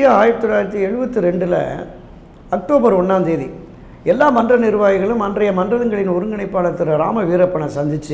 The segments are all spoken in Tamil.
ஆயிரத்தி தொள்ளாயிரத்தி எழுபத்தி ரெண்டில் அக்டோபர் ஒன்றாம் தேதி எல்லா மன்ற நிர்வாகிகளும் அன்றைய மன்றங்களின் ஒருங்கிணைப்பாளர் திரு ராம வீரப்பனை சந்தித்து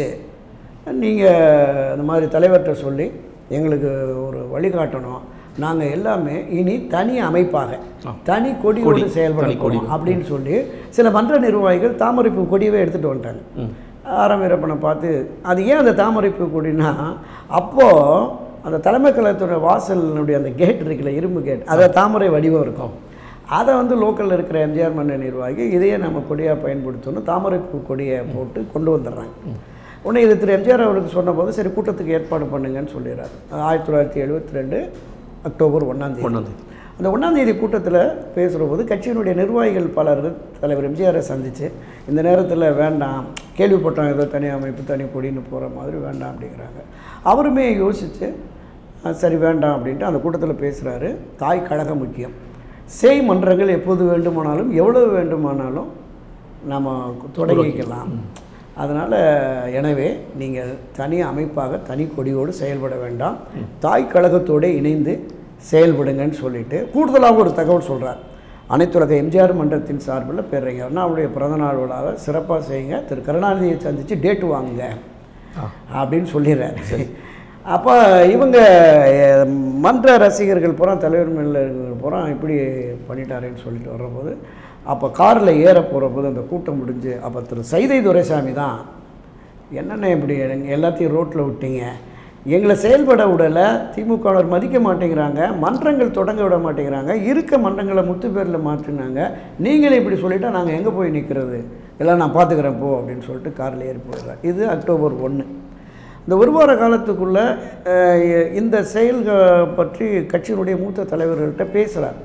நீங்கள் இந்த மாதிரி தலைவர்கிட்ட சொல்லி எங்களுக்கு ஒரு வழிகாட்டணும் நாங்கள் எல்லாமே இனி தனி அமைப்பாக தனி கொடியோடு செயல்பட போறோம் அப்படின்னு சொல்லி சில மன்ற நிர்வாகிகள் தாமரைப்பூ கொடியவே எடுத்துகிட்டு வந்துட்டாங்க ஆரம் வீரப்பனை பார்த்து அது ஏன் அந்த தாமரைப்பூ கொடினா அப்போது அந்த தலைமை கழகத்தோட வாசலினுடைய அந்த கேட் இருக்குல்ல இரும்பு கேட் அதை தாமரை வடிவம் இருக்கும் அதை வந்து லோக்கலில் இருக்கிற எம்ஜிஆர் மன்ற நிர்வாகி இதையே நம்ம கொடியாக பயன்படுத்தணும் தாமரைப்பூ கொடியை போட்டு கொண்டு வந்துடுறாங்க உடனே இது திரு எம்ஜிஆர் அவருக்கு சொன்னபோது சரி கூட்டத்துக்கு ஏற்பாடு பண்ணுங்கன்னு சொல்லிடுறாரு ஆயிரத்தி தொள்ளாயிரத்தி எழுபத்தி ரெண்டு அக்டோபர் ஒன்றாம் தேதி ஒண்ணாம் தேதி. அந்த ஒன்றாம் தேதி கூட்டத்தில் பேசுகிற போது கட்சியினுடைய நிர்வாகிகள் பலர் தலைவர் எம்ஜிஆரை சந்தித்து இந்த நேரத்தில் வேண்டாம் கேள்விப்பட்டோம் ஏதோ தனி அமைப்பு தனி கொடின்னு போகிற மாதிரி வேண்டாம் அப்படிங்கிறாங்க அவருமே யோசித்து சரி வேண்டாம் அப்படின்ட்டு அந்த கூட்டத்தில் பேசுகிறாரு தாய் கழகம் முக்கியம் செய் மன்றங்கள் எப்போது வேண்டுமானாலும் எவ்வளவு வேண்டுமானாலும் நம்ம தொடங்கிக்கலாம் அதனால் எனவே நீங்கள் தனி அமைப்பாக தனி கொடியோடு செயல்பட வேண்டாம் தாய் கழகத்தோடு இணைந்து செயல்படுங்கன்னு சொல்லிட்டு கூடுதலாக ஒரு தகவல் சொல்கிறார் அனைத்துலக எம்ஜிஆர் மன்றத்தின் சார்பில் பேரறிஞர் அண்ணாவுடைய பிறந்தநாள் விழாவை சிறப்பாக செய்யுங்க திரு கருணாநிதியை சந்தித்து டேட்டு வாங்குங்க அப்படின்னு சொல்லிடுறாரு அப்போ இவங்க அஹ், மன்ற ரசிகர்கள் பூரா தலைவர் மேல இருக்கிறவங்க பூரா இப்படி பண்ணிட்டாரேன்னு சொல்லிட்டு வர்றபோது அப்போ காரில் ஏற போகிற போது அந்த கூட்டம் முடிஞ்சு அப்போ திரு சைதை துரைசாமி தான் என்னென்ன இப்படி எங்க- எல்லாத்தையும் ரோட்டில் விட்டீங்க எங்களை செயல்பட விடலை திமுகவினர் மதிக்க மாட்டேங்கிறாங்க மன்றங்கள் தொடங்க விட மாட்டேங்கிறாங்க இருக்க மன்றங்களை முத்து பேரில் மாற்றினாங்க நீங்களே இப்படி சொல்லிட்டா நாங்கள் எங்கே போய் நிற்கிறது எல்லாம் நான் பார்த்துக்கிறேன் போ அப்படின்னு சொல்லிட்டு காரில் ஏறி போயிடுறேன் இது அக்டோபர் ஒன்று இந்த ஒரு வார காலத்துக்குள்ளே இந்த செயல்கள் பற்றி கட்சியினுடைய மூத்த தலைவர்கள்ட்ட பேசுகிறார்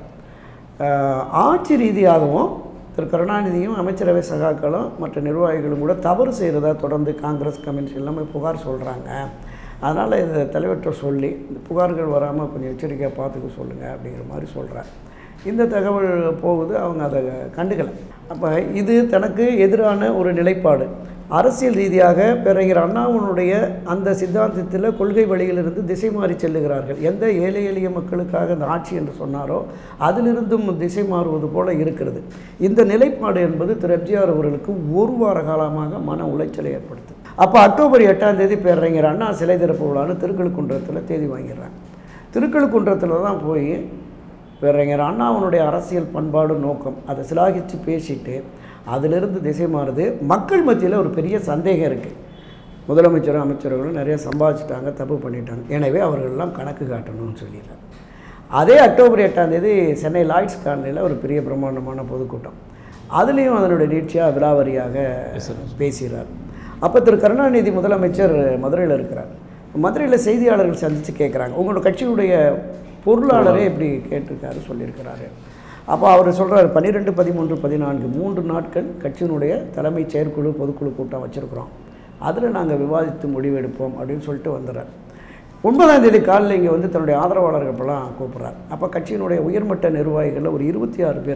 ஆட்சி ரீதியாகவும் திரு கருணாநிதியும் அமைச்சரவை சகாக்களும் மற்ற நிர்வாகிகளும் கூட தவறு செய்கிறதா தொடர்ந்து காங்கிரஸ் கம்யூனிஸ்ட் எல்லாமே புகார் சொல்கிறாங்க அதனால் இதை தலைவர்கிட்ட சொல்லி இந்த புகார்கள் வராமல் கொஞ்சம் எச்சரிக்கையாக பார்த்துக்க சொல்லுங்கள் அப்படிங்கிற மாதிரி சொல்கிறார் இந்த தகவல் போகுது அவங்க அதை கண்டுக்கலை அப்போ இது தனக்கு எதிரான ஒரு நிலைப்பாடு அரசியல் ரீதியாக பேரறிஞர் அண்ணாவினுடைய அந்த சித்தாந்தத்தில் கொள்கை வழியிலிருந்து திசை மாறி செல்லுகிறார்கள் எந்த ஏழை எளிய மக்களுக்காக இந்த ஆட்சி என்று சொன்னாரோ அதிலிருந்தும் திசை மாறுவது போல இருக்கிறது இந்த நிலைப்பாடு என்பது திரு எம்ஜிஆர் அவர்களுக்கு ஒரு வார காலமாக மன உளைச்சலை ஏற்படுத்துது அப்போ அக்டோபர் எட்டாம் தேதி பேரறிஞர் அண்ணா சிலை திறப்பு விழான்னு திருக்கழுக்குன்றத்தில் தேதி வாங்கிடுறாங்க திருக்கழுக்குன்றத்தில் தான் போய் பேரறிஞர் அண்ணாவனுடைய அரசியல் பண்பாடு நோக்கம் அதை சிலாகிச்சு பேசிட்டு அதிலிருந்து திசை மாறுது மக்கள் மத்தியில் ஒரு பெரிய சந்தேகம் இருக்குது முதலமைச்சரும் அமைச்சர்களும் நிறைய சம்பாதிச்சிட்டாங்க தப்பு பண்ணிட்டாங்க எனவே அவர்களெல்லாம் கணக்கு காட்டணும்னு சொல்லிடுறாங்க அதே அக்டோபர் எட்டாம் தேதி சென்னை லாய்ட்ஸ் காலனியில் ஒரு பெரிய பிரம்மாண்டமான பொதுக்கூட்டம் அதுலேயும் அதனுடைய நீட்சியாக விலாவரியாக பேசுகிறார் அப்போ திரு கருணாநிதி முதலமைச்சர் மதுரையில் இருக்கிறார் மதுரையில் செய்தியாளர்கள் சந்தித்து கேட்குறாங்க உங்களோட கட்சியுடைய பொருளாளரே இப்படி கேட்டிருக்காரு சொல்லியிருக்கிறாரு அப்போ அவர் சொல்கிறார் பன்னிரெண்டு பதிமூன்று பதினான்கு மூன்று நாட்கள் கட்சியினுடைய தலைமை செயற்குழு பொதுக்குழு கூட்டம் வச்சுருக்குறோம் அதில் நாங்கள் விவாதித்து முடிவெடுப்போம் அப்படின்னு சொல்லிட்டு வந்துடுறார் ஒன்பதாம் தேதி காலையில் இங்கே வந்து தன்னுடைய ஆதரவாளர்கள்லாம் கூப்பிட்றார் அப்போ கட்சியினுடைய உயர்மட்ட நிர்வாகிகளில் ஒரு இருபத்தி ஆறு பேர்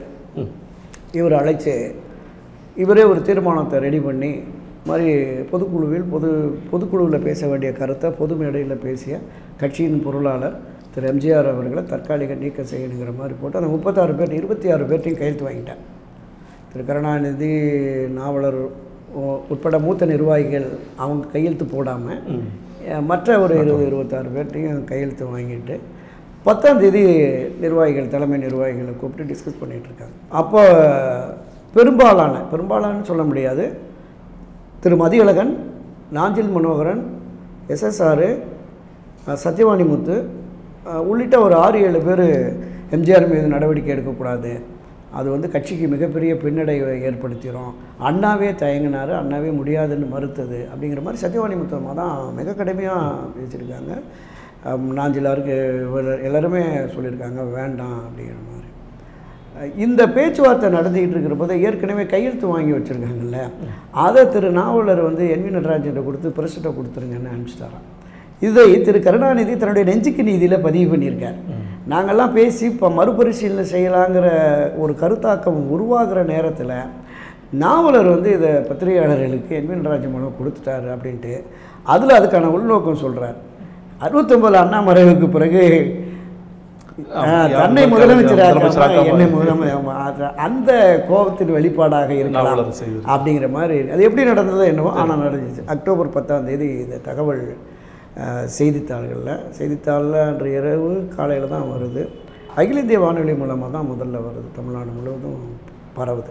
இவர் அழைச்சு இவரே ஒரு தீர்மானத்தை ரெடி பண்ணி இது மாதிரி பொதுக்குழுவில் பொது பொதுக்குழுவில் பேச வேண்டிய கருத்தை பொது மேடையில் பேசிய கட்சியின் பொருளாளர் திரு எம்ஜிஆர் அவர்களை தற்காலிக நீக்கம் செய்யணுங்கிற மாதிரி போட்டு அந்த முப்பத்தாறு பேர் இருபத்தி ஆறு பேர்ட்டையும் கையெழுத்து வாங்கிட்டார் திரு கருணாநிதி நாவலர் உ- உட்பட மூத்த நிர்வாகிகள் அவங்க கையெழுத்து போடாமல் மற்ற ஒரு இருபது இருபத்தாறு பேர்ட்டையும் கையெழுத்து வாங்கிட்டு பத்தாம் தேதி நிர்வாகிகள் தலைமை நிர்வாகிகளை கூப்பிட்டு டிஸ்கஸ் பண்ணிகிட்டு இருக்காங்க அப்போ பெரும்பாலான பெரும்பாலான சொல்ல முடியாது திரு மதியழகன் நாஞ்சில் மனோகரன் எஸ்எஸ்ஆர் சத்யவாணி முத்து அஹ், உள்ளிட்ட ஒரு ஆறு ஏழு பேர் எம்ஜிஆர் மீது நடவடிக்கை எடுக்கக்கூடாது அது வந்து கட்சிக்கு மிகப்பெரிய பின்னடைவை ஏற்படுத்திடும் அண்ணாவே தயங்கினார் அண்ணாவே முடியாதுன்னு மறுத்தது அப்படிங்கிற மாதிரி சத்யவாணி முத்தம்மா தான் மிக கடுமையாக பேசியிருக்காங்க அஹ், நாஞ்சிலாருக்கு இவர் எல்லாருமே சொல்லியிருக்காங்க வேண்டாம் அப்படிங்கிற மாதிரி இந்த பேச்சுவார்த்தை நடந்துக்கிட்டு இருக்கிற போது ஏற்கனவே கையெழுத்து வாங்கி வச்சுருக்காங்கல்ல அதை திரு நாவலர் வந்து என் வி நடராஜன்கிட்ட கொடுத்து பிரசிட்ட கொடுத்துருங்கன்னு அனுப்பிச்சிட்டாராம் இதை திரு கருணாநிதி தன்னுடைய நெஞ்சுக்கு நீதியில் பதிவு பண்ணியிருக்கார் நாங்கள்லாம் பேசி இப்போ மறுபரிசீலனை செய்யலாங்கிற ஒரு கருத்தாக்கம் உருவாகிற நேரத்தில் நாவலர் வந்து இதை பத்திரிகையாளர்களுக்கு என் வி நடராஜன் மூலம் கொடுத்துட்டாரு அப்படின்ட்டு அதில் அதுக்கான உள்நோக்கம் சொல்கிறார் அறுபத்தொம்பது அண்ணா மறைவுக்கு பிறகு ஆ, யார் தன்னை முதலமைச்சர் முதலமைச்சர் ஆக்காம என்னை முதலமைச்சர் அந்த கோபத்தின் வெளிப்பாடாக இருக்கலாம் நாவலர் செய்வது. அப்படிங்கிற மாதிரி அது எப்படி நடந்ததோ என்னவோ ஆனால் நடந்துச்சு அக்டோபர் பத்தாம் தேதி இந்த தகவல் அஹ், செய்தித்தாள்களில் செய்தித்தாளில் அன்று இரவு காலையில் தான் வருது அகில இந்திய வானொலி மூலமாக தான் முதல்ல வருது தமிழ்நாடு முழுவதும் பரவுது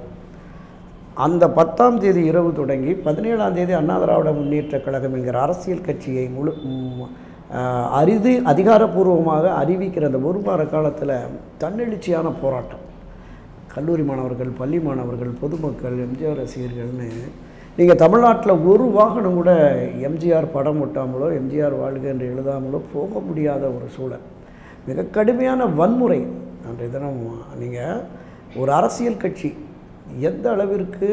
அந்த பத்தாம் தேதி இரவு தொடங்கி பதினேழாம் தேதி அண்ணா திராவிட முன்னேற்ற கழகம் என்கிற அரசியல் கட்சியை முழு ம், ஆஹ், அரிது அதிகாரப்பூர்வமாக அறிவிக்கிற அந்த ஒரு வார காலத்தில் தன்னெழுச்சியான போராட்டம் கல்லூரி மாணவர்கள் பள்ளி மாணவர்கள் பொதுமக்கள் எம்ஜிஆர் ரசிகர்கள்னு நீங்கள் தமிழ்நாட்டில் ஒரு வாகனம் கூட எம்ஜிஆர் படம் ஒட்டாமலோ எம்ஜிஆர் வாழ்க என்று எழுதாமலோ போக முடியாத ஒரு சூழல் மிக கடுமையான வன்முறை அன்றைய தினம் நீங்கள் ஒரு அரசியல் கட்சி எந்த அளவிற்கு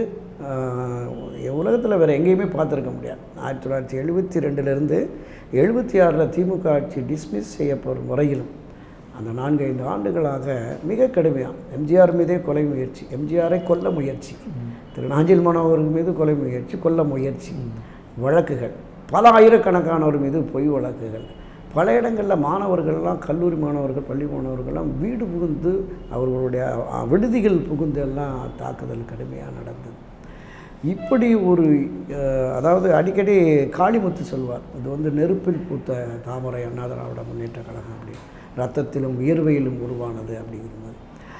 உலகத்தில் வேறு எங்கேயுமே பார்த்துருக்க முடியாது ஆயிரத்தி தொள்ளாயிரத்தி எழுபத்தி ரெண்டுலேருந்து எழுபத்தி ஆறில் திமுக ஆட்சி டிஸ்மிஸ் செய்யப்படும் வரையிலும் அந்த நான்கு ஐந்து ஆண்டுகளாக மிக கடுமையாக எம்ஜிஆர் மீதே கொலை முயற்சி எம்ஜிஆரை கொல்ல முயற்சி திரு நாஞ்சில் மனோகர் மீது கொலை முயற்சி கொல்ல முயற்சி வழக்குகள் பல ஆயிரக்கணக்கானோர் மீது பொய் வழக்குகள் பல இடங்களில் மாணவர்கள்லாம் கல்லூரி மாணவர்கள் பள்ளி மாணவர்கள்லாம் வீடு புகுந்து அவர்களுடைய அஹ், விடுதிகள் புகுந்து எல்லாம் தாக்குதல் கடுமையாக நடந்தது இப்படி ஒரு அஹ், அதாவது அடிக்கடி காளிமுத்து சொல்வார் இது வந்து நெருப்பில் பூத்த தாமரை அண்ணா திராவிட முன்னேற்ற கழகம் அப்படி ரத்தத்திலும் வியர்வையிலும் உருவானது அப்படிங்கிற மாதிரி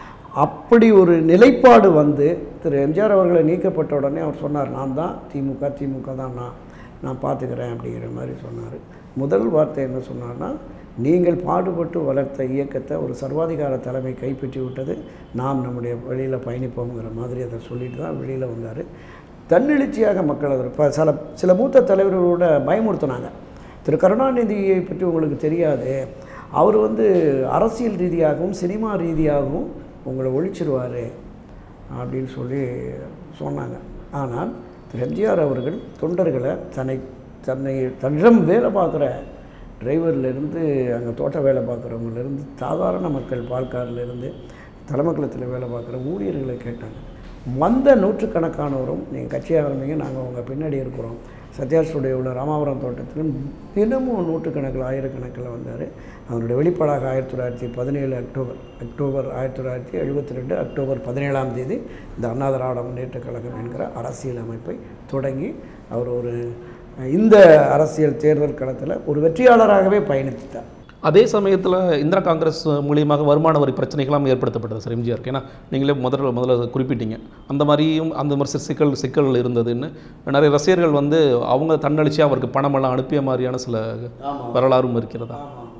அப்படி ஒரு நிலைப்பாடு வந்து திரு எம்ஜிஆர் அவர்களை நீக்கப்பட்ட உடனே அவர் சொன்னார் நான் தான் திமுக திமுக தான் நான் நான் பார்த்துக்கிறேன் அப்படிங்கிற மாதிரி சொன்னார் முதல் வார்த்தை என்ன சொன்னார்னா நீங்கள் பாடுபட்டு வளர்த்த இயக்கத்தை ஒரு சர்வாதிகார தலைமை கைப்பற்றி விட்டது நாம் நம்முடைய வழியில் பயணிப்போங்கிற மாதிரி அதை சொல்லிட்டு தான் வெளியில் வந்தார் தன்னெழுச்சியாக மக்கள் அதை இப்போ சில சில மூத்த தலைவர்களோட பயமுறுத்தினாங்க திரு கருணாநிதியை பற்றி உங்களுக்கு தெரியாது அவர் வந்து அரசியல் ரீதியாகவும் சினிமா ரீதியாகவும் உங்களை ஒழிச்சிருவார் அப்படின்னு சொல்லி சொன்னாங்க ஆனால் திரு எம்ஜிஆர் அவர்கள் தொண்டர்களை தன்னை தன்னை தன்னிடம் வேலை பார்க்குற டிரைவர்லேருந்து அங்கே தோட்ட வேலை பார்க்குறவங்கலேருந்து சாதாரண மக்கள் பால்காரிலேருந்து தலைமக்களத்தில் வேலை பார்க்குற ஊழியர்களை கேட்டாங்க வந்த நூற்றுக்கணக்கானவரும் நீங்கள் கட்சி ஆரம்பிங்க நாங்கள் உங்கள் பின்னாடி இருக்கிறோம் சத்யா ஸ்டுடியோ உள்ள ராமாபுரம் தோட்டத்திலும் தினமும் நூற்றுக்கணக்கில் ஆயிரக்கணக்கில் வந்தார் அவருடைய வெளிப்பாடாக ஆயிரத்தி தொள்ளாயிரத்தி பதினேழு அக்டோபர் அக்டோபர் ஆயிரத்தி தொள்ளாயிரத்தி எழுபத்தி ரெண்டு அக்டோபர் பதினேழாம் தேதி இந்த அண்ணா திராவிட முன்னேற்ற கழகம் என்கிற அரசியல் அமைப்பை தொடங்கி அவர் ஒரு இந்த அரசியல் தேர்தல் களத்தில் ஒரு வெற்றியாளராகவே பயணித்தார் அதே சமயத்தில் இந்திரா காங்கிரஸ் மூலியமாக வருமான வரி பிரச்சனைகளாம் ஏற்படுத்தப்பட்டது சார் எம்ஜிஆருக்கு ஏன்னா நீங்களே முதல்ல முதல்ல குறிப்பிட்டீங்க அந்த மாதிரியும் அந்த மாதிரி சில சிக்கல் சிக்கல் இருந்ததுன்னு நிறைய ரசிகர்கள் வந்து அவங்க தன்னழிச்சு அவருக்கு பணமெல்லாம் அனுப்பிய மாதிரியான சில வரலாறும் இருக்கிறதா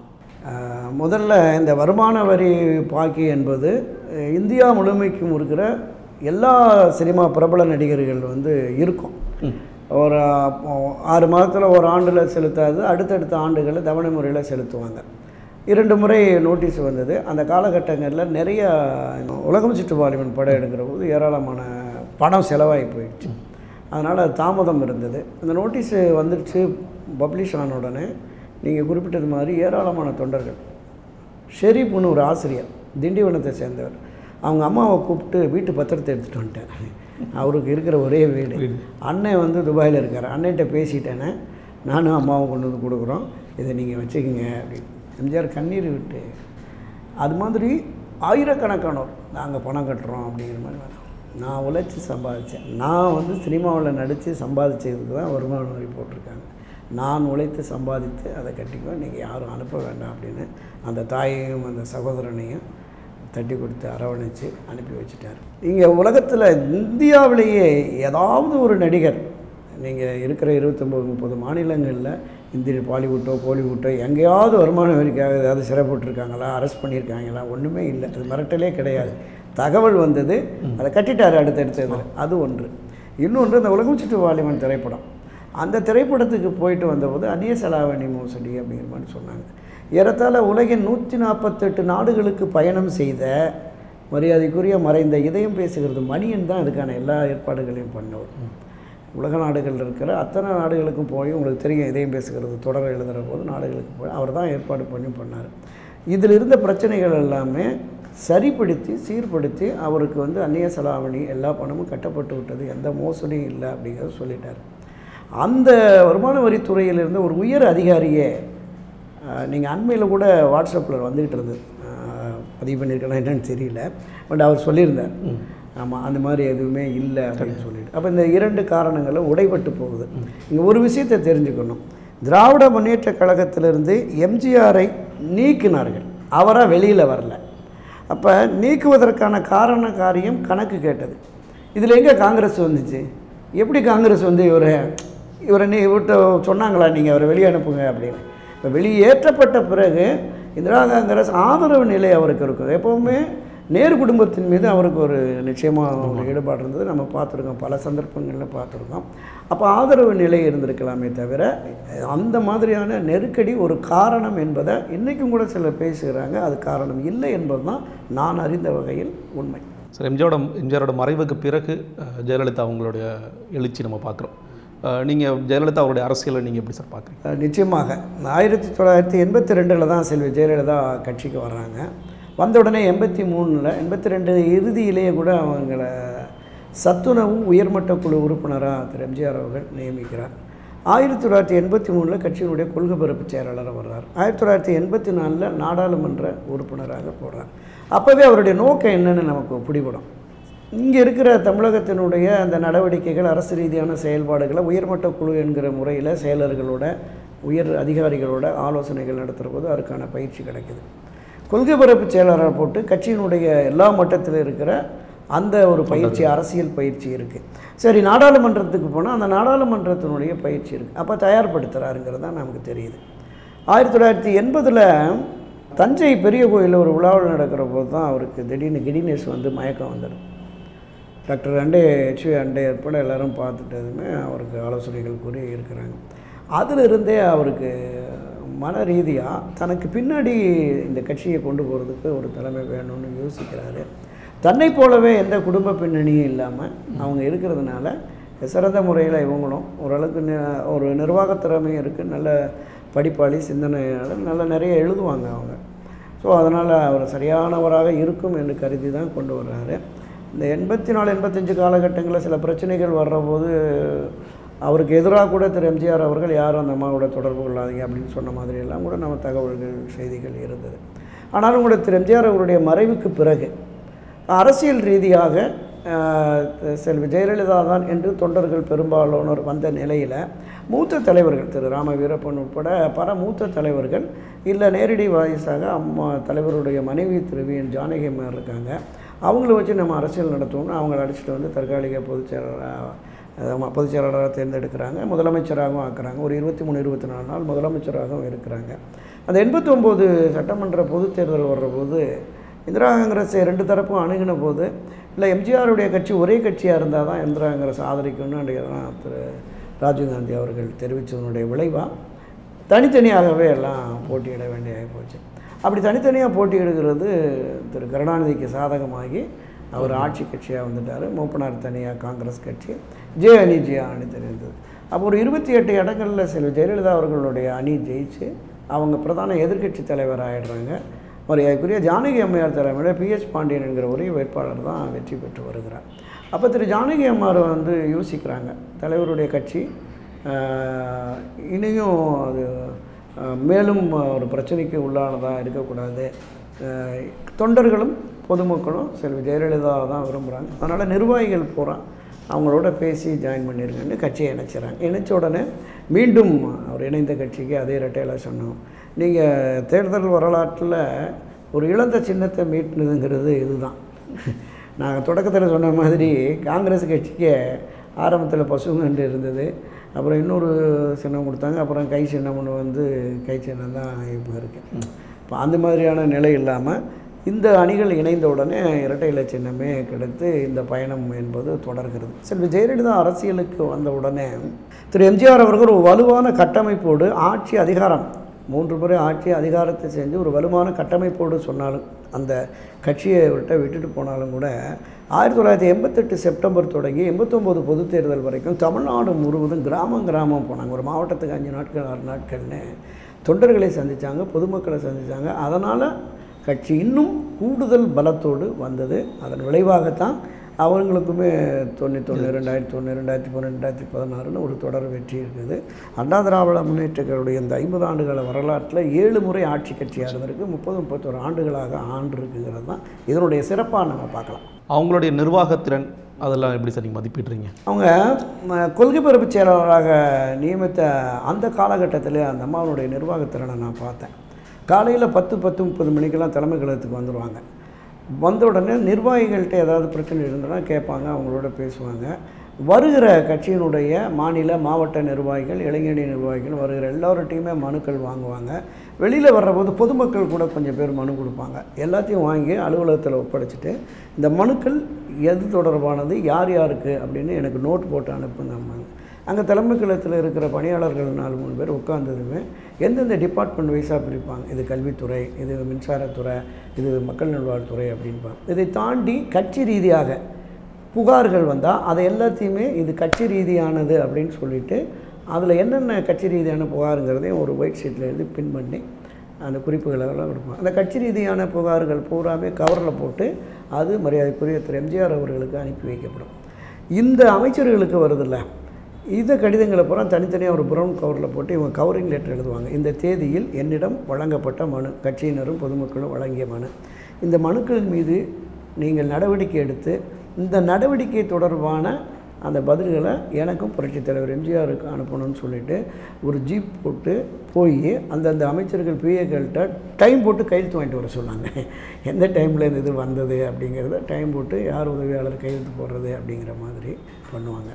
ஆஹ் முதல்ல இந்த வருமான வரி பாக்கி என்பது அஹ் இந்தியா முழுமைக்கும் இருக்கிற எல்லா சினிமா பிரபல நடிகர்கள் வந்து இருக்கும் ஒரு அப்போ ஆறு மாதத்தில் ஒரு ஆண்டில் செலுத்தாது அடுத்தடுத்த ஆண்டுகளில் தவணை முறையில் செலுத்துவாங்க இரண்டு முறை நோட்டீஸ் வந்தது அந்த காலகட்டங்களில் நிறைய உலகம் சுற்றுவாலிமன் படம் எடுக்கிற போது ஏராளமான பணம் செலவாகி போயிடுச்சு அதனால் தாமதம் இருந்தது அந்த நோட்டீஸு வந்துடுச்சு பப்ளிஷ் ஆன உடனே நீங்கள் குறிப்பிட்டது மாதிரி ஏராளமான தொண்டர்கள் ஷெரீப்னு ஒரு ஆசிரியர் திண்டிவனத்தை சேர்ந்தவர் அவங்க அம்மாவை கூப்பிட்டு வீட்டு பத்திரத்தை எடுத்துகிட்டு வந்துட்டேன் அவருக்கு இருக்கிற ஒரே வீடு அண்ணன் வந்து துபாயில் இருக்கார் அண்ணன்ட்ட பேசிட்டேனே நானும் அம்மாவும் கொண்டு வந்து கொடுக்குறோம் இதை நீங்கள் வச்சுக்கோங்க அப்படின்னு எம்ஜிஆர் கண்ணீர் விட்டு அது மாதிரி ஆயிரக்கணக்கானோர் நாங்கள் பணம் கட்டுறோம் அப்படிங்கிற மாதிரி வேணாம். நான் உழைச்சி சம்பாதிச்சேன் நான் வந்து சினிமாவில் நடித்து சம்பாதிச்சதுக்கு தான் வருமான வரி போட்டிருக்காங்க நான் உழைத்து சம்பாதித்து அதை கட்டிக்குவேன் நீங்கள் யாரும் அனுப்ப வேண்டாம் அப்படின்னு அந்த தாயையும் அந்த சகோதரனையும் தட்டி கொடுத்து அரவணைச்சு அனுப்பி வச்சுட்டார் இங்கே உலகத்தில் இந்தியாவிலேயே ஏதாவது ஒரு நடிகர் நீங்கள் இருக்கிற இருபத்தொம்போது முப்பது மாநிலங்களில் இந்திய பாலிவுட்டோ கோலிவுட்டோ எங்கேயாவது வருமான வரிக்காக ஏதாவது சிறைப்பட்டிருக்காங்களா அரெஸ்ட் பண்ணியிருக்காங்களா ஒன்றுமே இல்லை அது மிரட்டலே கிடையாது தகவல் வந்தது அதை கட்டிட்டார் அடுத்தடுத்த இதில் அது ஒன்று இன்னொன்று இந்த உலகம் சுற்று வாலிபன் திரைப்படம் அந்த திரைப்படத்துக்கு போயிட்டு வந்தபோது அந்நிய செலாவணி மோசடி அப்படிங்கிற மாதிரி சொன்னாங்க ஏறத்தாழ உலகின் நூற்றி நாற்பத்தெட்டு நாடுகளுக்கு பயணம் செய்த மரியாதைக்குரிய மறைந்த இதயம் பேசுகிறது மணியன் தான் அதுக்கான எல்லா ஏற்பாடுகளையும் பண்ணவர் உலக நாடுகள் இருக்கிற அத்தனை நாடுகளுக்கும் போய் உங்களுக்கு தெரியும் இதயம் பேசுகிறது தொடர் எழுதுகிற போது நாடுகளுக்கு போய் அவர் தான் ஏற்பாடு பண்ணி பண்ணார் இதில் இருந்த பிரச்சனைகள் எல்லாமே சரிப்படுத்தி சீர்படுத்தி அவருக்கு வந்து அந்நிய செலாவணி எல்லா பணமும் கட்டப்பட்டு விட்டது எந்த மோசடியும் இல்லை அப்படிங்கிறத சொல்லிட்டார் அந்த வருமான வரித்துறையில் இருந்த ஒரு உயர் அதிகாரியே நீங்கள் அண்மையில் கூட வாட்ஸ்அப்பில் வந்துக்கிட்டு இருந்தது அஹ், பதிவு பண்ணியிருக்கலாம் என்னன்னு தெரியல பட் அவர் சொல்லியிருந்தார் ஆமாம் அந்த மாதிரி எதுவுமே இல்லை அப்படின்னு சொல்லிட்டு அப்போ இந்த இரண்டு காரணங்களும் உடைபட்டு போகுது இங்கே ஒரு விஷயத்தை தெரிஞ்சுக்கணும் திராவிட முன்னேற்ற கழகத்திலிருந்து எம்ஜிஆரை நீக்கினார்கள் அவராக வெளியில் வரல அப்போ நீக்குவதற்கான காரண காரியம் கணக்கு கேட்டது இதில் எங்கே காங்கிரஸ் வந்துச்சு எப்படி காங்கிரஸ் வந்து இவரை இவரை நீ விட்டு சொன்னாங்களா நீங்கள் அவரை வெளியே அனுப்புங்க அப்படின்னு இப்போ வெளியேற்றப்பட்ட பிறகு இந்திரா காங்கிரஸ் ஆதரவு நிலை அவருக்கு இருக்குது எப்போவுமே நேரு குடும்பத்தின் மீது அவருக்கு ஒரு நிச்சயமாக ஒரு ஈடுபாடு இருந்தது நம்ம பார்த்துருக்கோம் பல சந்தர்ப்பங்களில் பார்த்துருக்கோம் அப்போ ஆதரவு நிலை இருந்திருக்கலாமே தவிர அந்த மாதிரியான நெருக்கடி ஒரு காரணம் என்பதை இன்றைக்கும் கூட சிலர் பேசுகிறாங்க அது காரணம் இல்லை என்பது தான் நான் அறிந்த வகையில் உண்மை சார் எம்ஜிஆரோட எம்ஜிஆரோட மறைவுக்கு பிறகு அஹ், ஜெயலலிதா அவங்களுடைய எழுச்சி நம்ம பார்க்குறோம் நீங்கள் ஜெயலலிதா அவருடைய அரசியலை நீங்கள் எப்படி சார் பார்க்குறீங்க அஹ் நிச்சயமாக ஆயிரத்தி தொள்ளாயிரத்தி எண்பத்தி ரெண்டில் தான் செல்வி ஜெயலலிதா கட்சிக்கு வர்றாங்க வந்த உடனே எண்பத்தி மூணில் எண்பத்தி ரெண்டு இறுதியிலேயே கூட அவங்கள சத்துணவு உயர்மட்ட குழு உறுப்பினராக திரு எம்ஜிஆர் அவர்கள் நியமிக்கிறார் ஆயிரத்தி தொள்ளாயிரத்தி எண்பத்தி மூணில் கட்சியினுடைய கொள்கை பரப்பு செயலாளராக வர்றார் ஆயிரத்தி தொள்ளாயிரத்தி எண்பத்தி நாலில் நாடாளுமன்ற உறுப்பினராக போடுறார் அப்போவே அவருடைய நோக்கம் என்னன்னு நமக்கு பிடிபடும் இங்கே இருக்கிற தமிழகத்தினுடைய அந்த நடவடிக்கைகள் அரசு ரீதியான செயல்பாடுகளை உயர்மட்ட குழு என்கிற முறையில் செயலர்களோட உயர் அதிகாரிகளோட ஆலோசனைகள் நடத்துகிற போது அதுக்கான பயிற்சி கிடைக்குது கொள்கை பரப்பு செயலாளரை போட்டு கட்சியினுடைய எல்லா மட்டத்தில் இருக்கிற அந்த ஒரு பயிற்சி அரசியல் பயிற்சி இருக்குது சரி நாடாளுமன்றத்துக்கு போனால் அந்த நாடாளுமன்றத்தினுடைய பயிற்சி இருக்குது அப்போ தயார்படுத்துகிறாருங்கிறது தான் நமக்கு தெரியுது ஆயிரத்தி தொள்ளாயிரத்தி எண்பதில் தஞ்சை பெரிய கோயிலில் ஒரு விழாவில் நடக்கிற போது தான் அவருக்கு திடீர்னு கிடினஸ் வந்து மயக்கம் வந்துடும் டாக்டர் அண்டே ஹெச்வி அண்டே உட்பட எல்லாரும் பார்த்துட்டதுமே அவருக்கு ஆலோசனைகள் கூறி இருக்கிறாங்க அதிலிருந்தே அவருக்கு மன ரீதியாக தனக்கு பின்னாடி இந்த கட்சியை கொண்டு போகிறதுக்கு ஒரு தலைமை வேணும்னு யோசிக்கிறாரு தன்னை போலவே எந்த குடும்ப பின்னணியும் இல்லாமல் அவங்க இருக்கிறதுனால சிறந்த முறையில் இவங்களும் ஓரளவுக்கு நி- ஒரு நிர்வாகத் திறமையும் இருக்குது நல்ல படிப்பாளி சிந்தனையாளர் நல்ல நிறைய எழுதுவாங்க அவங்க ஸோ அதனால் அவர் சரியானவராக இருக்கும் என்று கருதி தான் கொண்டு வர்றாரு இந்த எண்பத்தி நாலு எண்பத்தஞ்சு காலகட்டங்களில் சில பிரச்சனைகள் வர்றபோது அவருக்கு எதிராக கூட திரு எம்ஜிஆர் அவர்கள் யாரும் அந்த அம்மாவோட தொடர்பு கொள்ளாதீங்க அப்படின்னு சொன்ன மாதிரி எல்லாம் கூட நம்ம தகவல்கள் செய்திகள் இருந்தது ஆனாலும் கூட திரு எம்ஜிஆர் அவருடைய மறைவுக்கு பிறகு அரசியல் ரீதியாக ஆஹ், செல்வி ஜெயலலிதா தான் என்று தொண்டர்கள் பெரும்பாலானோர் வந்த நிலையில் மூத்த தலைவர்கள் திரு ராம வீரப்பன் உட்பட பல மூத்த தலைவர்கள் இல்லை நேரடி வாரிசாக அம்மா தலைவருடைய மனைவி திரு வி என் ஜானகி அம்மா இருக்காங்க அவங்கள வச்சு நம்ம அரசியல் நடத்துவோம்னு அவங்கள அடிச்சுட்டு வந்து தற்காலிக பொதுச் செயலாளராக பொதுச் செயலாளராக தேர்ந்தெடுக்கிறாங்க முதலமைச்சராகவும் ஆக்குறாங்க ஒரு இருபத்தி மூணு இருபத்தி நாலு நாள் முதலமைச்சராகவும் இருக்கிறாங்க அந்த எண்பத்தொம்போது சட்டமன்ற பொதுத் தேர்தல் வர்றபோது இந்திரா காங்கிரஸை ரெண்டு தரப்பும் அணுகின போது இல்லை எம்ஜிஆருடைய கட்சி ஒரே கட்சியாக இருந்தால் தான் இந்திரா காங்கிரஸ் ஆதரிக்கணும்னு அன்றைய தான் திரு ராஜீவ்காந்தி அவர்கள் தெரிவித்ததனுடைய விளைவாக தனித்தனியாகவே எல்லாம் போட்டியிட வேண்டியதாக போச்சு அப்படி தனித்தனியாக போட்டியிடுகிறது திரு கருணாநிதிக்கு சாதகமாகி அவர் ஆட்சி கட்சியாக வந்துட்டார் மூப்பனார் தனியாக காங்கிரஸ் கட்சி ஜே அணி ஜே அணி தெரிந்தது அப்போ ஒரு இருபத்தி எட்டு இடங்களில் சில ஜெயலலிதா அவர்களுடைய அணி ஜெயிச்சு அவங்க பிரதான எதிர்க்கட்சி தலைவர் ஆயிடுறாங்க மரியாதைக்குரிய ஜானகி அம்மையார் தலைமையில் பிஎஸ் பாண்டியன் என்கிற ஒரே வேட்பாளர் தான் வெற்றி பெற்று வருகிறார் அப்போ திரு ஜானகி அம்மார் வந்து யோசிக்கிறாங்க தலைவருடைய கட்சி ஆஹ், இனியும் அது ஆஹ், மேலும் ஒரு பிரச்சனைக்கு உள்ளானதாக இருக்கக்கூடாது ஆஹ், தொண்டர்களும் பொதுமக்களும் செல்வி ஜெயலலிதா தான் விரும்புகிறாங்க அதனால் நிர்வாகிகள் பூரா அவங்களோட பேசி ஜாயின் பண்ணியிருக்கேன்னு கட்சியை இணைச்சிடறாங்க இணைச்ச உடனே மீண்டும் அவர் இணைந்த கட்சிக்கு அதே ரெட்டையில் சொன்னோம் நீங்கள் தேர்தல் வரலாற்றில் ஒரு இழந்த சின்னத்தை மீட்டினதுங்கிறது இதுதான் நாங்கள் தொடக்கத்தில் சொன்ன மாதிரி காங்கிரஸ் கட்சிக்கு ஆரம்பத்தில் பசுங்கன்று இருந்தது அப்புறம் இன்னொரு சின்னம் கொடுத்தாங்க அப்புறம் கை சின்னம் ஒன்று வந்து கை சின்னம் தான் இப்போ இருக்குது இப்போ அந்த மாதிரியான நிலை இல்லாமல் இந்த அணிகள் இணைந்த உடனே இரட்டை இலை சின்னமே கிடைத்து இந்த பயணம் என்பது தொடர்கிறது செல்வி ஜெயலலிதா அரசியலுக்கு வந்த உடனே திரு எம்ஜிஆர் அவர்கள் ஒரு வலுவான கட்டமைப்போடு ஆட்சி அதிகாரம் மூன்று முறை ஆட்சி அதிகாரத்தை செஞ்சு ஒரு வலுவான கட்டமைப்போடு சொன்னாலும் அந்த கட்சியை விட்ட விட்டுட்டு போனாலும் கூட ஆயிரத்தி தொள்ளாயிரத்தி எண்பத்தெட்டு செப்டம்பர் தொடங்கி எண்பத்தொம்போது பொதுத் தேர்தல் வரைக்கும் தமிழ்நாடு முழுவதும் கிராமம் கிராமம் போனாங்க ஒரு மாவட்டத்துக்கு அஞ்சு நாட்கள் ஆறு நாட்கள்னு தொண்டர்களை சந்தித்தாங்க பொதுமக்களை சந்தித்தாங்க அதனால் கட்சி இன்னும் கூடுதல் பலத்தோடு வந்தது அதன் விளைவாகத்தான் அவங்களுக்குமே தொண்ணூத்தொன்று ரெண்டாயிரத்தி ஒன்று ரெண்டாயிரத்தி பன்னெண்டு ரெண்டாயிரத்தி பதினாறுன்னு ஒரு தொடர் வெற்றி இருக்குது அண்ணா திராவிட முன்னேற்றங்களுடைய இந்த ஐம்பது ஆண்டுகால வரலாற்றில் ஏழு முறை ஆட்சி கட்சியாக இருந்திருக்கு முப்பது முப்பத்தொரு ஆண்டுகளாக ஆண்டு இருக்குங்கிறது தான் இதனுடைய சிறப்பாக நம்ம பார்க்கலாம் அவங்களுடைய நிர்வாகத்திறன் அதெல்லாம் எப்படி சார் நீங்கள் மதிப்பிடுறீங்க அவங்க ம, கொள்கை பரப்பு செயலாளராக நியமித்த அந்த காலகட்டத்தில் அந்த அம்மாவனுடைய நிர்வாகத்திறனை நான் பார்த்தேன் காலையில் பத்து பத்து முப்பது மணிக்கெல்லாம் தலைமை கழகத்துக்கு வந்துடுவாங்க வந்த உடனே நிர்வாகிகள்கிட்ட ஏதாவது பிரச்சனை இருந்ததுன்னா கேட்பாங்க அவங்களோட பேசுவாங்க வருகிற கட்சியினுடைய மாநில மாவட்ட நிர்வாகிகள் இளைஞரணி நிர்வாகிகள் வருகிற எல்லார்ட்டையுமே மனுக்கள் வாங்குவாங்க வெளியில் வர்றபோது பொதுமக்கள் கூட கொஞ்சம் பேர் மனு கொடுப்பாங்க எல்லாத்தையும் வாங்கி அலுவலகத்தில் ஒப்படைச்சிட்டு இந்த மனுக்கள் எது தொடர்பானது யார் யாருக்கு அப்படின்னு எனக்கு நோட் போட்டு அனுப்புங்க அங்கே தலைமை கழகத்தில் இருக்கிற பணியாளர்கள் நாலு மூணு பேர் உட்கார்ந்ததுமே எந்தெந்த டிபார்ட்மெண்ட் வைஸாக பிரிப்பாங்க இது கல்வித்துறை இது மின்சாரத்துறை இது மக்கள் நல்வாழ்வுத்துறை அப்படின்பாங்க இதை தாண்டி கட்சி ரீதியாக புகார்கள் வந்தால் அதை எல்லாத்தையுமே இது கட்சி ரீதியானது அப்படின்னு சொல்லிட்டு அதில் என்னென்ன கட்சி ரீதியான புகாருங்கிறதையும் ஒரு ஒயிட் ஷீட்டில் எழுதி பின் பண்ணி அந்த குறிப்புகளை எல்லாம் கொடுப்பாங்க அந்த கட்சி ரீதியான புகார்கள் பூராமே கவரில் போட்டு அது மரியாதைக்குரிய திரு எம்ஜிஆர் அவர்களுக்கு அனுப்பி வைக்கப்படும் இந்த அமைச்சர்களுக்கு வருதில்ல இந்த கடிதங்களை பூரா தனித்தனியாக ஒரு ப்ரௌன் கவரில் போட்டு இவங்க கவரிங் லெட்டர் எழுதுவாங்க இந்த தேதியில் என்னிடம் வழங்கப்பட்ட மனு கட்சியினரும் பொதுமக்களும் வழங்கிய மனு இந்த மனுக்களின் மீது நீங்கள் நடவடிக்கை எடுத்து இந்த நடவடிக்கை தொடர்பான அந்த பதில்களை எனக்கும் புரட்சித் தலைவர் எம்ஜிஆருக்கு அனுப்பணும்னு சொல்லிட்டு ஒரு ஜீப் போட்டு போய் அந்தந்த அமைச்சர்கள் பிஏக்கள்கிட்ட டைம் போட்டு கையெழுத்து வாங்கிட்டு வர சொன்னாங்க எந்த டைமில் இந்த இது வந்தது அப்படிங்கிறத டைம் போட்டு யார் உதவியாளர் கையெழுத்து போடுறது அப்படிங்கிற மாதிரி பண்ணுவாங்க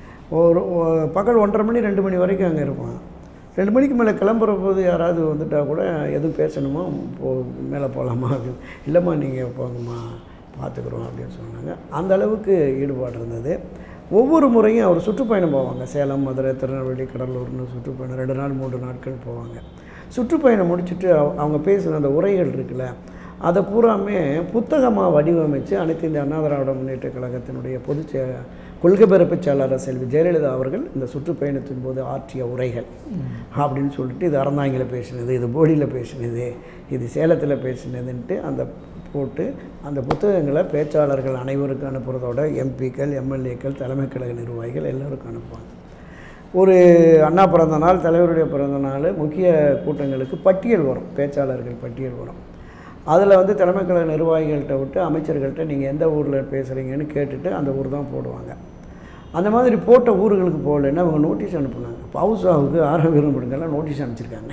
ஒரு ஒ- பகல் ஒன்றரை மணி ரெண்டு மணி வரைக்கும் அங்கே இருப்பான் ரெண்டு மணிக்கு மேலே கிளம்புற போது யாராவது வந்துட்டால் கூட எதுவும் பேசணுமா போ மேலே போகலாமா அப்படின்னு இல்லைம்மா நீங்கள் போங்கம்மா பார்த்துக்குறோம் அப்படின்னு சொன்னாங்க அந்த அளவுக்கு ஈடுபாடு இருந்தது ஒவ்வொரு முறையும் அவர் சுற்றுப்பயணம் போவாங்க சேலம் மதுரை திருநெல்வேலி கடலூர்னு சுற்றுப்பயணம் ரெண்டு நாள் மூன்று நாட்கள் போவாங்க சுற்றுப்பயணம் முடிச்சுட்டு அவ- அவங்க பேசின அந்த உரைகள் இருக்குல்ல அதை பூராமே புத்தகமாக வடிவமைச்சு அனைத்து இந்த அண்ணா திராவிட முன்னேற்ற கழகத்தினுடைய பொதுச் செ கொள்கை பரப்பு செயலாளர் செல்வி ஜெயலலிதா அவர்கள் இந்த சுற்றுப்பயணத்தின் போது ஆற்றிய உரைகள் அப்படின்னு சொல்லிட்டு இது அறந்தாங்கியில் பேசினது இது போடியில் பேசினது இது சேலத்தில் பேசினதுன்ட்டு அந்த போட்டு அந்த புத்தகங்களை பேச்சாளர்கள் அனைவருக்கும் அனுப்புறதோட எம்பிக்கள் எம்எல்ஏக்கள் தலைமை கழக நிர்வாகிகள் எல்லோருக்கும் அனுப்புவாங்க ஒரு அண்ணா பிறந்த நாள் தலைவருடைய பிறந்த நாள் முக்கிய கூட்டங்களுக்கு பட்டியல் வரும் பேச்சாளர்கள் பட்டியல் வரும் அதில் வந்து தலைமை கழக நிர்வாகிகள்கிட்ட விட்டு அமைச்சர்கள்ட்ட நீங்கள் எந்த ஊரில் பேசுகிறீங்கன்னு கேட்டுட்டு அந்த ஊர் தான் போடுவாங்க அந்த மாதிரி போட்ட ஊர்களுக்கு போகலைன்னா அவங்க நோட்டீஸ் அனுப்புனாங்க பவுசாவுக்கு ஆரம் விரும்புடுங்கெல்லாம் நோட்டீஸ் அனுப்பிச்சிருக்காங்க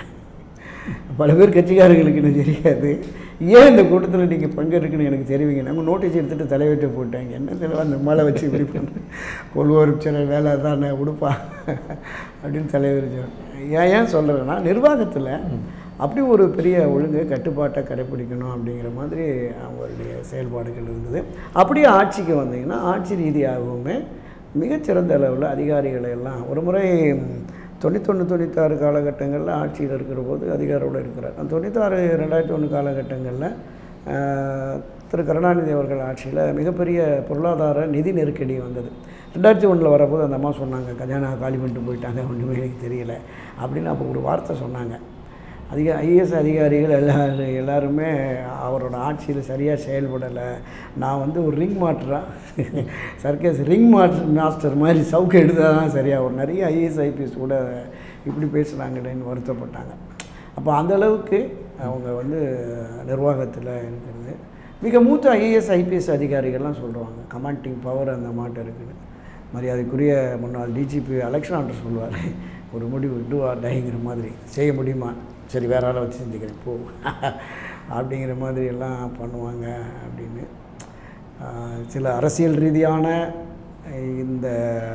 பல பேர் கட்சிக்காரங்களுக்கு எனக்கு தெரியாது ஏன் இந்த கூட்டத்தில் நீங்கள் பங்கெடுக்குன்னு எனக்கு தெரிவிங்க நம்ம நோட்டீஸ் எடுத்துகிட்டு தலைவர்கிட்ட போட்டாங்க என்ன தலைவர் அந்த மலை வச்சு இப்படி பண்ண கொள்வோர் சில வேலை தானே உடுப்பா அப்படின்னு தலைவர் சொன்னார். ஏன் ஏன் சொல்கிறேன்னா நிர்வாகத்தில் அப்படி ஒரு பெரிய ஒழுங்கு கட்டுப்பாட்டை கடைப்பிடிக்கணும் அப்படிங்கிற மாதிரி அவங்களுடைய செயல்பாடுகள் இருந்தது அப்படியே ஆட்சிக்கு வந்தீங்கன்னா ஆட்சி ரீதியாகவுமே மிகச்சிறந்த அளவில் அதிகாரிகளை எல்லாம் ஒரு முறை தொண்ணூத்தொன்று தொண்ணூத்தாறு காலகட்டங்களில் ஆட்சியில் இருக்கிற போது அதிகாரோடு இருக்கிறார் அந்த தொண்ணூத்தாறு ரெண்டாயிரத்தி ஒன்று காலகட்டங்களில் ஆஹ், திரு கருணாநிதி அவர்கள் ஆட்சியில் மிகப்பெரிய பொருளாதார நிதி நெருக்கடி வந்தது ரெண்டாயிரத்தி ஒன்றில் வரப்போது அந்த அம்மா சொன்னாங்க கல்யாணா காலி பண்ணிட்டு போயிட்டாங்க ஒன்றுமே எனக்கு தெரியல அப்படின்னு அப்போ ஒரு வார்த்தை சொன்னாங்க அதிக ஐஏஎஸ் அதிகாரிகள் எல்லாரும் எல்லாருமே அவரோட ஆட்சியில் சரியாக செயல்படலை நான் வந்து ஒரு ரிங் மாஸ்டரா சர்க்கஸ் ரிங் மாஸ்டர் மாஸ்டர் மாதிரி சவுக்கு எடுத்தால் தான் சரியாக ஒரு நிறைய ஐஏஎஸ் ஐபிஎஸ் கூட இப்படி பேசுகிறாங்களேன்னு வருத்தப்பட்டாங்க அப்போ அந்த அளவுக்கு அவங்க வந்து நிர்வாகத்தில் இருக்கிறது மிக மூத்த ஐஏஎஸ் ஐபிஎஸ் அதிகாரிகள்லாம் சொல்லுவாங்க கமாண்டிங் பவர் அந்த மாட்டை இருக்குது மரியாதைக்குரிய முன்னாள் டிஜிபி அலெக்சாண்டர் சொல்லுவார் ஒரு முடிவு டூ ஆர் டைங்கிற மாதிரி செய்ய முடியுமா சரி வேற ஆளை வச்சு செஞ்சுக்கிறேன் போ அப்படிங்கிற மாதிரி எல்லாம் பண்ணுவாங்க அப்படின்னு ஆஹ், சில அரசியல் ரீதியான இந்த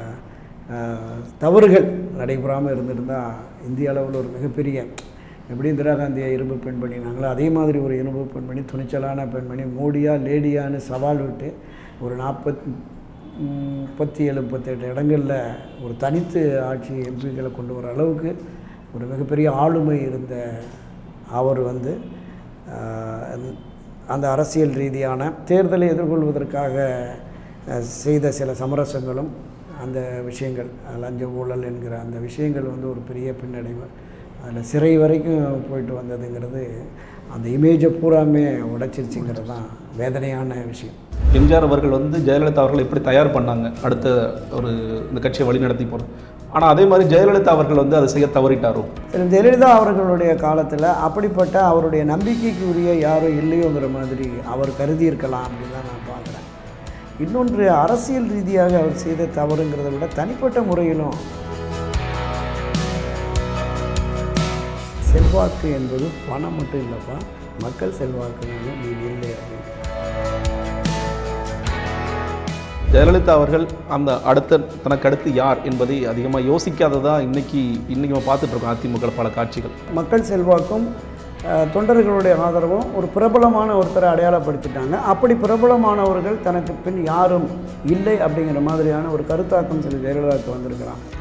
ஆஹ், தவறுகள் நடைபெறாமல் இருந்திருந்தால் இந்திய அளவில் ஒரு மிகப்பெரிய எப்படி இந்திரா காந்தியை இரும்பு பெண்மணினாங்களோ அதே மாதிரி ஒரு இரும்பு பெண்மணி துணிச்சலான பெண்மணி மோடியா லேடியான்னு சவால் விட்டு ஒரு நாற்பத் முப்பத்தி ஏழு முப்பத்தெட்டு இடங்களில் ஒரு தனித்து ஆட்சி எம்பிக்களை கொண்டு வர அளவுக்கு ஒரு மிகப்பெரிய ஆளுமை இருந்த அவர் வந்து ஆஹ், அந்த- அந்த அரசியல் ரீதியான தேர்தலை எதிர்கொள்வதற்காக அஹ், செய்த சில சமரசங்களும் அந்த விஷயங்கள் லஞ்ச ஊழல் என்கிற அந்த விஷயங்கள் வந்து ஒரு பெரிய பின்னடைவு அதில் சிறை வரைக்கும் போயிட்டு வந்ததுங்கிறது அந்த இமேஜை பூராமே உடைச்சிருச்சுங்கிறது தான் வேதனையான விஷயம் எம்ஜிஆர் அவர்கள் வந்து ஜெயலலிதா அவர்கள் எப்படி தயார் பண்ணாங்க அடுத்த ஒரு இந்த கட்சியை வழிநடத்தி போகிறது ஆனால் அதே மாதிரி ஜெயலலிதா அவர்கள் வந்து அதை செய்ய தவறிட்டாரோ திரு ஜெயலலிதா அவர்களுடைய காலத்தில் அப்படிப்பட்ட அவருடைய நம்பிக்கைக்கு உரிய யாரும் இல்லையோங்கிற மாதிரி அவர் கருதி இருக்கலாம் அப்படின்னு தான் நான் பார்க்குறேன் இன்னொன்று அரசியல் ரீதியாக அவர் செய்த தவறுங்கிறத விட தனிப்பட்ட முறையிலும் செல்வாக்கு என்பது பணம் மட்டும் இல்லைப்பா மக்கள் செல்வாக்கு வேணும் நீ இல்லை அப்படின்னு ஜெயலலிதா அவர்கள் அந்த அடுத்த தனக்கு அடுத்து யார் என்பதை அதிகமாக யோசிக்காததா இன்னைக்கு இன்னைக்கு நம்ம பார்த்துட்டு இருக்கோம் அதிமுக பல காட்சிகள் மக்கள் செல்வாக்கும் அஹ், தொண்டர்களுடைய ஆதரவும் ஒரு பிரபலமான ஒருத்தரை அடையாளப்படுத்திட்டாங்க அப்படி பிரபலமானவர்கள் தனக்கு பின் யாரும் இல்லை அப்படிங்கிற மாதிரியான ஒரு கருத்தாக்கம் சில ஜெயலலிதாவுக்கு வந்திருக்கிறாங்க